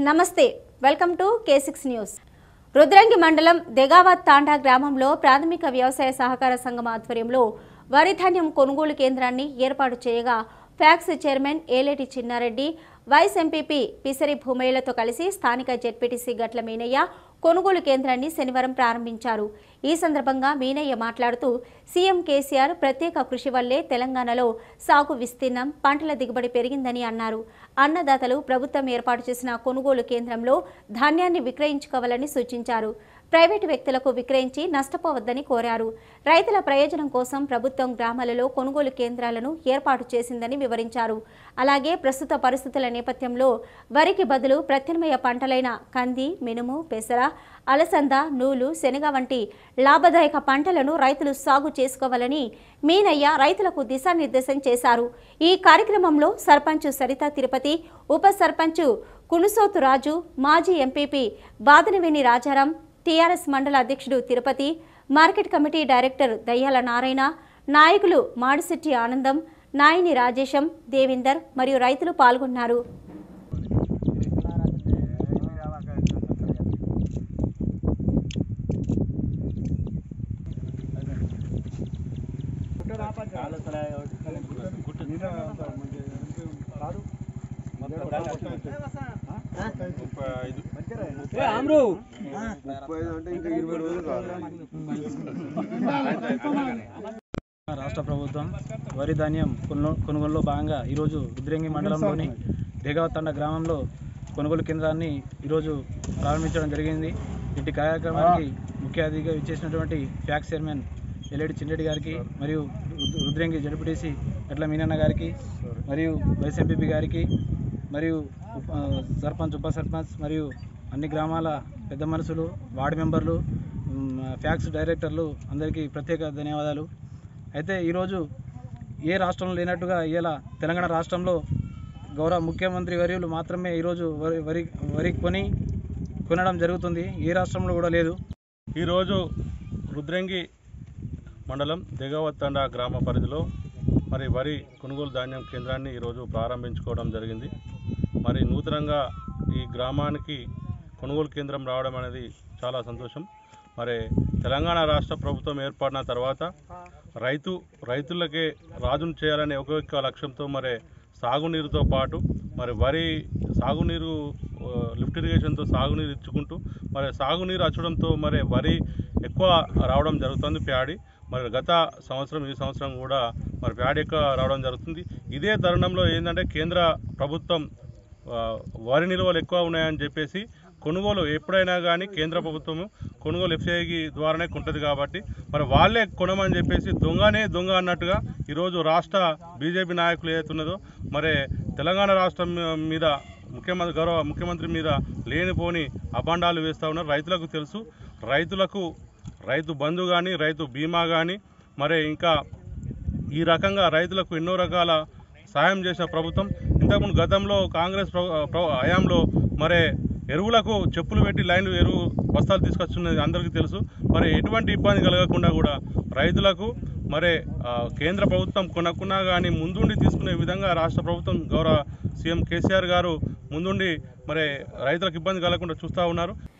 నమస్తే welcome to K six news Rudrangi మండలం దెగావత్ తాండా గ్రామంలో ప్రాథమిక వ్యవసాయ సహకార సంఘం ఆధ్వర్యంలో వరి ధాన్యం కొనుగోలు కేంద్రాన్ని ఏర్పాటు చేయగా PACS chairman Eleti Chinnareddy vice MPP Pisari భూమయ్యలతో కలిసి స్థానిక జెడ్పీటీసీ గట్ల మీనయ్య కొనుగోలు కేంద్రాన్ని శనివారం ప్రారంభించారు ఈ సందర్భంగా మీనయ్య మాట్లాడుతూ సీఎం కేసీఆర్ ప్రత్యేక కృషి వల్లే తెలంగాణలో సాగు విస్తీర్ణం పంటల దిగుబడి పెరిగిందని అన్నారు అన్నదాతలు ప్రభుత్వం ఏర్పాటు చేసిన కొనుగోలు కేంద్రంలో ధాన్యాన్ని విక్రయించుకోవాలని సూచించారు ప్రైవేటు వ్యక్తులకు విక్రయించి నష్టపోవద్దని కోరారు రైతుల ప్రయోజనం కోసం ప్రభుత్వం గ్రామాలలో కొనుగోలు కేంద్రాలను ఏర్పాటు చేసిందని వివరించారు అలాగే ప్రస్తుత పరిస్థితుల నేపథ్యంలో వరికి బదులు ప్రత్యామ్నాయ పంటలైన కంది మినుము పెసర అలసంద నూలు శనగ వంటి లాభదాయక పంటలను రైతులు సాగు చేసుకోవాలని మీనయ్య రైతులకు దిశానిర్దేశం చేశారు ఈ కార్యక్రమంలో సర్పంచ్ సరిత తిరుపతి ఉప సర్పంచ్ కునుసోతు రాజు మాజీ ఎంపీపీ బాదనవేని రాజారాం టీఆర్ఎస్ మండల అధ్యక్షుడు తిరుపతి మార్కెట్ కమిటీ డైరెక్టర్ దయ్యాల నారాయణ నాయకులు మాడిశెట్టి ఆనందం నాయని రాజేశం దేవిందర్ మరియు రైతులు పాల్గొన్నారు ముప్పై ఐదు అంటే ఇంకా ఇరవై రోజులు కాదు రాష్ట్ర ప్రభుత్వం వరి ధాన్యం కొను- కొనుగోలులో భాగంగా ఈరోజు రుద్రంగి మండలంలోని దేగావతండ గ్రామంలో కొనుగోలు కేంద్రాన్ని ఈరోజు ప్రారంభించడం జరిగింది ఇటు కార్యక్రమానికి ముఖ్య అతిథిగా ఇచ్చేసినటువంటి ఫ్యాక్స్ చైర్మన్ ఎల్లేడి చిన్నరెడ్డి గారికి మరియు రుద్- రుద్రంగి జడ్పీటీసీ ఎట్ల మీనన్న గారికి మరియు వైస్ ఎంపీపీ గారికి మరియు ఉప- ఆ, సర్పంచ్ ఉప సర్పంచ్ మరియు అన్ని గ్రామాల పెద్ద మనుషులు వార్డు మెంబర్లు మ్, ఫ్యాక్స్ డైరెక్టర్లు అందరికీ ప్రత్యేక ధన్యవాదాలు అయితే ఈరోజు ఏ రాష్ట్రంలో లేనట్టుగా ఇలా తెలంగాణ రాష్ట్రంలో గౌరవ ముఖ్యమంత్రి వర్యులు మాత్రమే ఈరోజు వరి వరి వరి కొని కొనడం జరుగుతుంది ఏ రాష్ట్రంలో కూడా లేదు ఈరోజు రుద్రంగి మండలం దిగవత్తండ గ్రామ పరిధిలో మరి వరి కొనుగోలు ధాన్యం కేంద్రాన్ని ఈరోజు ప్రారంభించుకోవడం జరిగింది మరి నూతనంగా ఈ గ్రామానికి కొనుగోలు కేంద్రం రావడం అనేది చాలా సంతోషం మరి తెలంగాణ రాష్ట్ర ప్రభుత్వం ఏర్పడిన తర్వాత రైతు రైతులకే రాజును చేయాలనే ఒక లక్ష్యంతో మరి సాగునీరుతో పాటు మరి వరి సాగునీరు ఆ, లిఫ్ట్ ఇరిగేషన్తో సాగునీరు ఇచ్చుకుంటూ మరి సాగునీరు అచ్చడంతో మరి వరి ఎక్కువ రావడం జరుగుతుంది ప్యాడి మరి గత సంవత్సరం ఈ సంవత్సరం కూడా మరి ప్యాడి ఎక్కువ రావడం జరుగుతుంది ఇదే తరుణంలో ఏంటంటే కేంద్ర ప్రభుత్వం ఆ, వరి నిల్వలు ఎక్కువ ఉన్నాయని చెప్పేసి కొనుగోలు ఎప్పుడైనా కానీ కేంద్ర ప్రభుత్వం కొనుగోలు ఎఫ్సిఐకి ద్వారానే కొంటది కాబట్టి మరి వాళ్ళే కొనమని చెప్పేసి దొంగనే దొంగ అన్నట్టుగా ఈరోజు రాష్ట్ర బీజేపీ నాయకులు ఏదైతున్నదో మరి తెలంగాణ రాష్ట్రం మీద ముఖ్యమంత్రి గౌరవ ముఖ్యమంత్రి మీద లేనిపోని అభాండాలు వేస్తూ ఉన్నారు రైతులకు తెలుసు రైతులకు రైతు బంధు కానీ రైతు బీమా కానీ మరి ఇంకా ఈ రకంగా రైతులకు ఎన్నో రకాల సాయం చేసిన ప్రభుత్వం ఇంతకుముందు గతంలో కాంగ్రెస్ ప్ర- ప్ర- హయాంలో మరి ఎరువులకు చెప్పులు పెట్టి లైన్ ఎరువు బస్తాలు తీసుకొస్తున్నది అందరికీ తెలుసు మరి ఎటువంటి ఇబ్బంది కలగకుండా కూడా రైతులకు మరి ఆ, కేంద్ర ప్రభుత్వం కొనకున్నా కానీ ముందుండి తీసుకునే విధంగా రాష్ట్ర ప్రభుత్వం గౌరవ సీఎం కేసీఆర్ గారు ముందుండి మరి రైతులకు ఇబ్బంది కలగకుండా చూస్తూ ఉన్నారు